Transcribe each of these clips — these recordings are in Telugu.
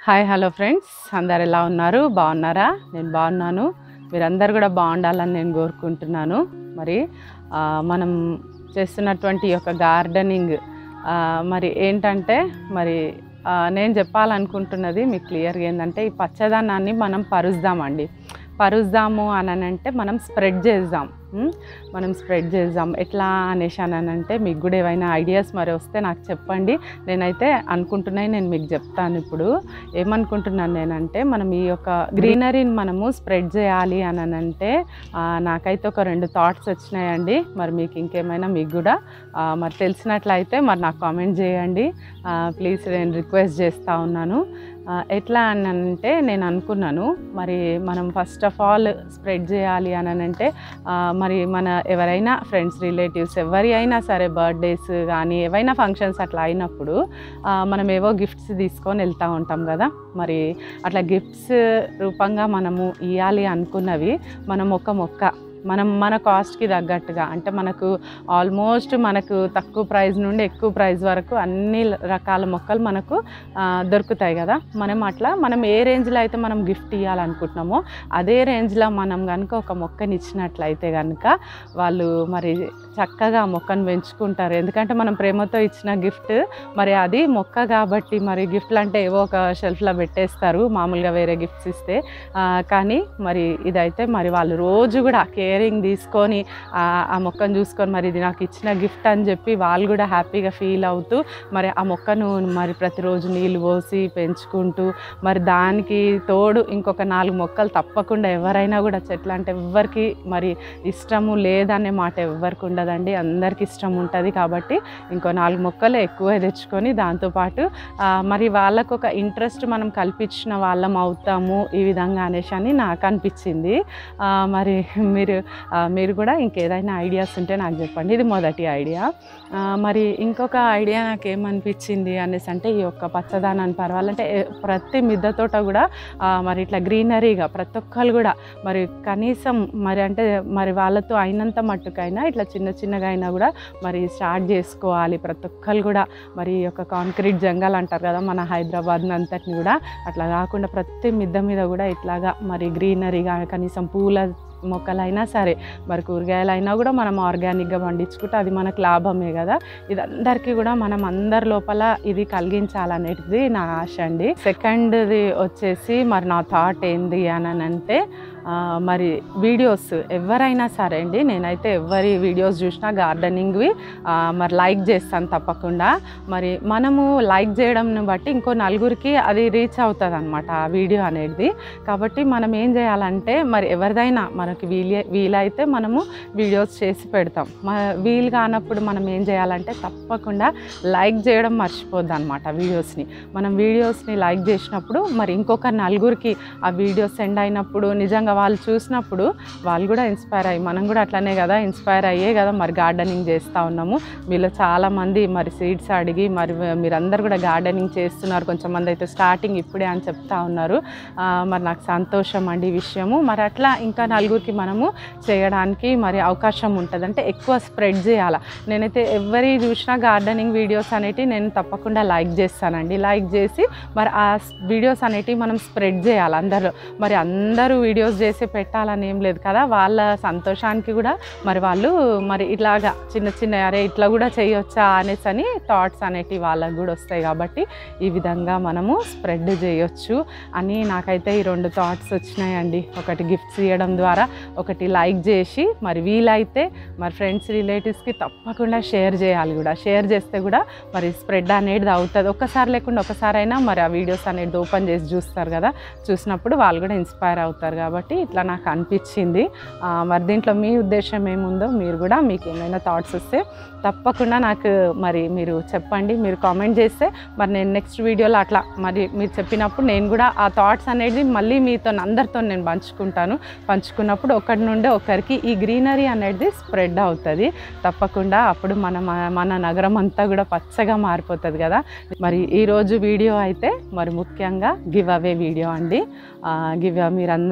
హాయ్ హలో ఫ్రెండ్స్ అందరు ఎలా ఉన్నారు బాగున్నారా నేను బాగున్నాను మీరందరు కూడా బాగుండాలని నేను కోరుకుంటున్నాను మరి ఆ, మనం చేస్తున్నటువంటి ఈ యొక్క గార్డెనింగ్ ఆ, మరి ఏంటంటే మరి ఆ, నేను చెప్పాలనుకుంటున్నది మీకు క్లియర్గా ఏంటంటే ఈ పచ్చదనాన్ని మనం పరుద్దామండి పరుద్దాము అని అంటే మనం స్ప్రెడ్ చేద్దాం ఉం? మనం స్ప్రెడ్ చేద్దాం ఎట్లా అనేసి అని అంటే మీకు కూడా ఏవైనా ఐడియాస్ మరి వస్తే నాకు చెప్పండి నేనైతే అనుకుంటున్నాయి నేను మీకు చెప్తాను ఇప్పుడు ఏమనుకుంటున్నాను నేనంటే మనం ఈ యొక్క గ్రీనరీని మనము స్ప్రెడ్ చేయాలి అని అంటే ఆ, నాకైతే ఒక రెండు థాట్స్ వచ్చినాయండి మరి మీకు ఇంకేమైనా మీకు కూడా ఆ, మరి తెలిసినట్లయితే మరి నాకు కామెంట్ చేయండి ప్లీజ్ నేను రిక్వెస్ట్ చేస్తూ ఉన్నాను ఆ, ఎట్లా అని అంటే నేను అనుకున్నాను మరి మనం ఫస్ట్ ఆఫ్ ఆల్ స్ప్రెడ్ చేయాలి అని అంటే ఆ, మరి మన ఎవరైనా ఫ్రెండ్స్ రిలేటివ్స్ ఎవరి అయినా సరే బర్త్డేస్ కానీ ఏవైనా ఫంక్షన్స్ అట్లా అయినప్పుడు ఆ, మనం ఏవో గిఫ్ట్స్ తీసుకొని వెళ్తూ ఉంటాం కదా మరి అట్లా గిఫ్ట్స్ రూపంగా మనము ఇవ్వాలి అనుకున్నవి మనం ఒక మొక్క మనం మన కాస్ట్కి తగ్గట్టుగా అంటే మనకు ఆల్మోస్ట్ మనకు తక్కువ ప్రైస్ నుండి ఎక్కువ ప్రైస్ వరకు అన్ని రకాల మొక్కలు మనకు ఆ, దొరుకుతాయి కదా మనం అట్లా మనం ఏ రేంజ్లో అయితే మనం గిఫ్ట్ ఇవ్వాలనుకుంటున్నామో అదే రేంజ్లో మనం కనుక ఒక మొక్కని ఇచ్చినట్లయితే కనుక వాళ్ళు మరి చక్కగా ఆ మొక్కను పెంచుకుంటారు ఎందుకంటే మనం ప్రేమతో ఇచ్చిన గిఫ్ట్ మరి అది మొక్క కాబట్టి మరి గిఫ్ట్లు అంటే ఏవో ఒక షెల్ఫ్లో పెట్టేస్తారు మామూలుగా వేరే గిఫ్ట్స్ ఇస్తే ఆ, కానీ మరి ఇదైతే మరి వాళ్ళు రోజు కూడా కేరింగ్ తీసుకొని ఆ ఆ మొక్కను చూసుకొని మరి ఇది నాకు ఇచ్చిన గిఫ్ట్ అని చెప్పి వాళ్ళు కూడా హ్యాపీగా ఫీల్ అవుతూ మరి ఆ మొక్కను మరి ప్రతిరోజు నీళ్ళు పోసి పెంచుకుంటూ మరి దానికి తోడు ఇంకొక నాలుగు మొక్కలు తప్పకుండా ఎవరైనా కూడా చెట్లు అంటే ఎవ్వరికి మరి ఇష్టము లేదనే మాట ఎవ్వరికి ఉండదండి అందరికి ఇష్టం ఉంటుంది కాబట్టి ఇంకో నాలుగు మొక్కలు ఎక్కువ తెచ్చుకొని దాంతోపాటు ఆ, మరి వాళ్ళకు ఒక ఇంట్రెస్ట్ మనం కల్పించిన వాళ్ళం అవుతాము ఈ విధంగా అనేసి అని నాకు అనిపించింది ఆ, మరి మీరు ఆ, మీరు కూడా ఇంకేదైనా ఐడియాస్ ఉంటే నాకు చెప్పండి ఇది మొదటి ఐడియా ఆ, మరి ఇంకొక ఐడియా నాకు ఏమనిపించింది అనేసి అంటే ఈ యొక్క పచ్చదనాన్ని పర్వాలంటే ఏ- ప్రతి మిద్దె తోట కూడా ఆ, మరి ఇట్లా గ్రీనరీగా ప్రతి ఒక్కరు కూడా మరి కనీసం మరి అంటే మరి వాళ్ళతో అయినంత మట్టుకైనా ఇట్లా చిన్న చిన్నగా అయినా కూడా మరి స్టార్ట్ చేసుకోవాలి ప్రతి ఒక్కరు కూడా మరి ఈ యొక్క కాంక్రీట్ జంగల్ అంటారు కదా మన హైదరాబాద్ అంతటిని కూడా అట్లా కాకుండా ప్రతి మిద్దె మీద కూడా ఇట్లాగా మరి గ్రీనరీగా కనీసం పూల మొక్కలైనా సరే మరి కూరగాయలైనా కూడా మనం ఆర్గానిక్గా పండించుకుంటే అది మనకు లాభమే కదా ఇది అందరికీ కూడా మనం అందరి లోపల ఇది కలిగించాలనేది నా ఆశ అండి సెకండ్ది వచ్చేసి మరి నా థాట్ ఏంది అని అంటే ఆ, మరి వీడియోస్ ఎవరైనా సరే అండి నేనైతే ఎవరి వీడియోస్ చూసినా గార్డెనింగ్వి ఆ, మరి లైక్ చేస్తాను తప్పకుండా మరి మనము లైక్ చేయడంని బట్టి ఇంకో నలుగురికి అది రీచ్ అవుతుంది అనమాట ఆ వీడియో అనేది కాబట్టి మనం ఏం చేయాలంటే మరి ఎవరిదైనా మనకి వీలే వీలైతే మనము వీడియోస్ చేసి పెడతాం మ వీలు కానప్పుడు మనం ఏం చేయాలంటే తప్పకుండా లైక్ చేయడం మర్చిపోద్ది అనమాట వీడియోస్ని మనం వీడియోస్ని లైక్ చేసినప్పుడు మరి ఇంకొక నలుగురికి ఆ వీడియోస్ సెండ్ అయినప్పుడు నిజంగా వాళ్ళు చూసినప్పుడు వాళ్ళు కూడా ఇన్స్పైర్ అయ్యి మనం కూడా అట్లనే కదా ఇన్స్పైర్ అయ్యే కదా మరి గార్డెనింగ్ చేస్తూ ఉన్నాము మీలో చాలామంది మరి సీడ్స్ అడిగి మరి మీరందరూ కూడా గార్డెనింగ్ చేస్తున్నారు కొంచెం మంది అయితే స్టార్టింగ్ ఇప్పుడే అని చెప్తా ఉన్నారు ఆ, మరి నాకు సంతోషం అండి ఈ విషయము మరి అట్లా ఇంకా నలుగురికి మనము చేయడానికి మరి అవకాశం ఉంటుంది అంటే ఎక్కువ స్ప్రెడ్ చేయాలి నేనైతే ఎవరి చూసినా గార్డెనింగ్ వీడియోస్ అనేటివి నేను తప్పకుండా లైక్ చేస్తానండి లైక్ చేసి మరి ఆ వీడియోస్ అనేటివి మనం స్ప్రెడ్ చేయాలి అందరూ మరి అందరూ వీడియోస్ చేసి పెట్టాలని ఏం లేదు కదా వాళ్ళ సంతోషానికి కూడా మరి వాళ్ళు మరి ఇలాగా చిన్న చిన్న అరే ఇట్లా కూడా చేయొచ్చా అనేసి అని థాట్స్ అనేటివి వాళ్ళకి కూడా వస్తాయి కాబట్టి ఈ విధంగా మనము స్ప్రెడ్ చేయొచ్చు అని నాకైతే ఈ రెండు థాట్స్ వచ్చినాయండి ఒకటి గిఫ్ట్స్ ఇవ్వడం ద్వారా ఒకటి లైక్ చేసి మరి వీలైతే మరి ఫ్రెండ్స్ రిలేటివ్స్కి తప్పకుండా షేర్ చేయాలి కూడా షేర్ చేస్తే కూడా మరి స్ప్రెడ్ అనేది అవుతుంది ఒక్కసారి లేకుండా ఒకసారైనా మరి ఆ వీడియోస్ అనేది ఓపెన్ చేసి చూస్తారు కదా చూసినప్పుడు వాళ్ళు కూడా ఇన్స్పైర్ అవుతారు కాబట్టి ఇట్లా నాకు అనిపించింది ఆ, మరి దీంట్లో మీ ఉద్దేశం ఏముందో మీరు కూడా మీకు ఏమైనా థాట్స్ వస్తే తప్పకుండా నాకు మరి మీరు చెప్పండి మీరు కామెంట్ చేస్తే మరి నేను నెక్స్ట్ వీడియోలో అట్లా మరి మీరు చెప్పినప్పుడు నేను కూడా ఆ థాట్స్ అనేది మళ్ళీ మీతో అందరితో నేను పంచుకుంటాను పంచుకున్నప్పుడు ఒకటి నుండి ఒకరికి ఈ గ్రీనరీ అనేది స్ప్రెడ్ అవుతుంది తప్పకుండా అప్పుడు మన మన నగరం అంతా కూడా పచ్చగా మారిపోతుంది కదా మరి ఈరోజు వీడియో అయితే మరి ముఖ్యంగా గివ్ అవే వీడియో అండి గివ్ మీరందరూ కూడా ఎదురు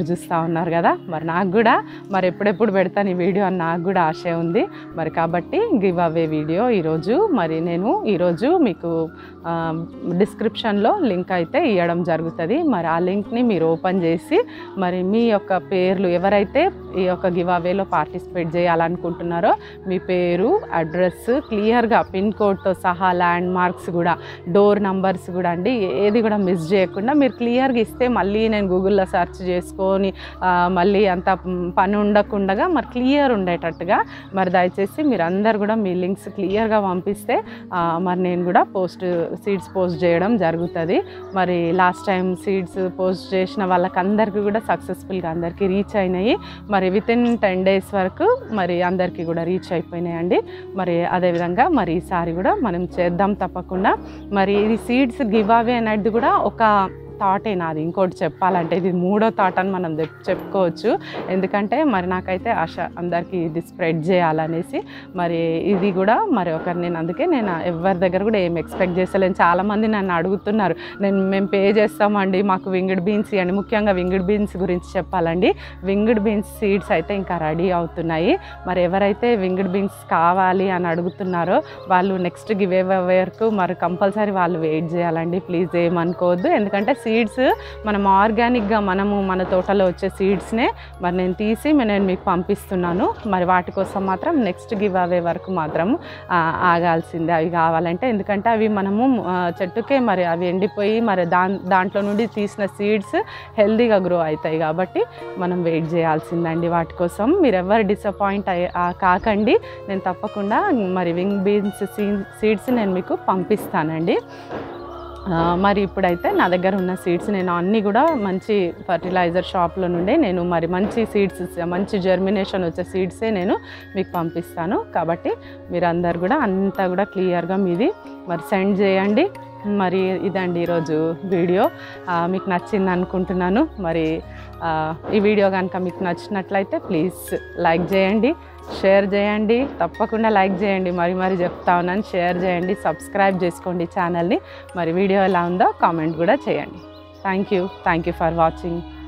ఎదురు చూస్తూ ఉన్నారు కదా మరి నాకు కూడా మరి ఎప్పుడెప్పుడు పెడతాను ఈ వీడియో అని నాకు కూడా ఆశ ఉంది మరి కాబట్టి గివ్ అవే వీడియో ఈరోజు మరి నేను ఈరోజు మీకు డిస్క్రిప్షన్లో లింక్ అయితే ఇవ్వడం జరుగుతుంది మరి ఆ లింక్ని మీరు ఓపెన్ చేసి మరి మీ యొక్క పేర్లు ఎవరైతే ఈ యొక్క గివ్ అవేలో పార్టిసిపేట్ చేయాలనుకుంటున్నారో మీ పేరు అడ్రస్ క్లియర్గా పిన్ కోడ్తో సహా ల్యాండ్ మార్క్స్ కూడా డోర్ నంబర్స్ కూడా అండి ఏది కూడా మిస్ చేయకుండా మీరు క్లియర్గా ఇస్తే మళ్ళీ నేను గూగుల్లో సెర్చ్ చేసుకొని ఆ, మళ్ళీ అంత మ్, పని ఉండకుండా మరి క్లియర్ ఉండేటట్టుగా మరి దయచేసి మీరు అందరు కూడా మీ లింక్స్ క్లియర్గా పంపిస్తే ఆ, మరి నేను కూడా పోస్ట్ సీడ్స్ పోస్ట్ చేయడం జరుగుతుంది మరి లాస్ట్ టైం సీడ్స్ పోస్ట్ చేసిన వాళ్ళకందరికీ కూడా సక్సెస్ఫుల్గా అందరికీ రీచ్ అయినాయి మరి విత్ ఇన్ టెన్ డేస్ వరకు మరి అందరికీ కూడా రీచ్ అయిపోయినాయండి మరి అదేవిధంగా మరి ఈసారి కూడా మనం చేద్దాం తప్పకుండా మరి ఇది సీడ్స్ గివ్ అవే అనేది కూడా ఒక థాటే నాది ఇంకోటి చెప్పాలంటే ఇది మూడో థాట్ అని మనం చెప్- చెప్పుకోవచ్చు ఎందుకంటే మరి నాకైతే ఆశ అందరికీ ఇది స్ప్రెడ్ చేయాలనేసి మరి ఇది కూడా మరి ఒకరు నేను అందుకే నేను ఎవరి దగ్గర కూడా ఏం ఎక్స్పెక్ట్ చేస్తలేను చాలామంది నన్ను అడుగుతున్నారు నేను మేము పే చేస్తామండి మాకు వింగిడ్ బీన్స్ ఇవ్వండి ముఖ్యంగా వింగిడ్ బీన్స్ గురించి చెప్పాలండి వింగిడ్ బీన్స్ సీడ్స్ అయితే ఇంకా రెడీ అవుతున్నాయి మరి ఎవరైతే వింగిడ్ బీన్స్ కావాలి అని అడుగుతున్నారో వాళ్ళు నెక్స్ట్ గివ్ వరకు మరి కంపల్సరీ వాళ్ళు వెయిట్ చేయాలండి ప్లీజ్ ఏమనుకోవద్దు ఎందుకంటే సీడ్స్ మనం ఆర్గానిక్గా మనము మన తోటలో వచ్చే సీడ్స్నే మరి నేను తీసి నేను మీకు పంపిస్తున్నాను మరి వాటి కోసం మాత్రం నెక్స్ట్ గివ్ అవే వరకు మాత్రం ఆ, ఆగాల్సిందే అవి కావాలంటే ఎందుకంటే అవి మనము ఆ, చెట్టుకే మరి అవి ఎండిపోయి మరి దా దాంట్లో నుండి తీసిన సీడ్స్ హెల్దీగా గ్రో అవుతాయి కాబట్టి మనం వెయిట్ చేయాల్సిందండి వాటి కోసం మీరు ఎవరు డిసప్పాయింట్ అయ్యే ఆ, కాకండి నేను తప్పకుండా మరి వింగ్ బీన్స్ సీడ్స్ నేను మీకు పంపిస్తానండి ఆ, మరి ఇప్పుడైతే నా దగ్గర ఉన్న సీడ్స్ నేను అన్నీ కూడా మంచి ఫర్టిలైజర్ షాప్లో నుండి నేను మరి మంచి సీడ్స్ మంచి జర్మినేషన్ వచ్చే సీడ్సే నేను మీకు పంపిస్తాను కాబట్టి మీరందరు కూడా అంతా కూడా క్లియర్గా మీది మరి సెండ్ చేయండి మరి ఇదండి ఈరోజు వీడియో ఆ, మీకు నచ్చింది అనుకుంటున్నాను మరి ఆ, ఈ వీడియో కనుక మీకు నచ్చినట్లయితే ప్లీజ్ లైక్ చేయండి షేర్ చేయండి తప్పకుండా లైక్ చేయండి మరి మరి చెప్తా ఉన్నాను షేర్ చేయండి సబ్స్క్రైబ్ చేసుకోండి ఛానల్ని మరి వీడియో ఎలా ఉందో కామెంట్ కూడా చేయండి thank you thank you for watching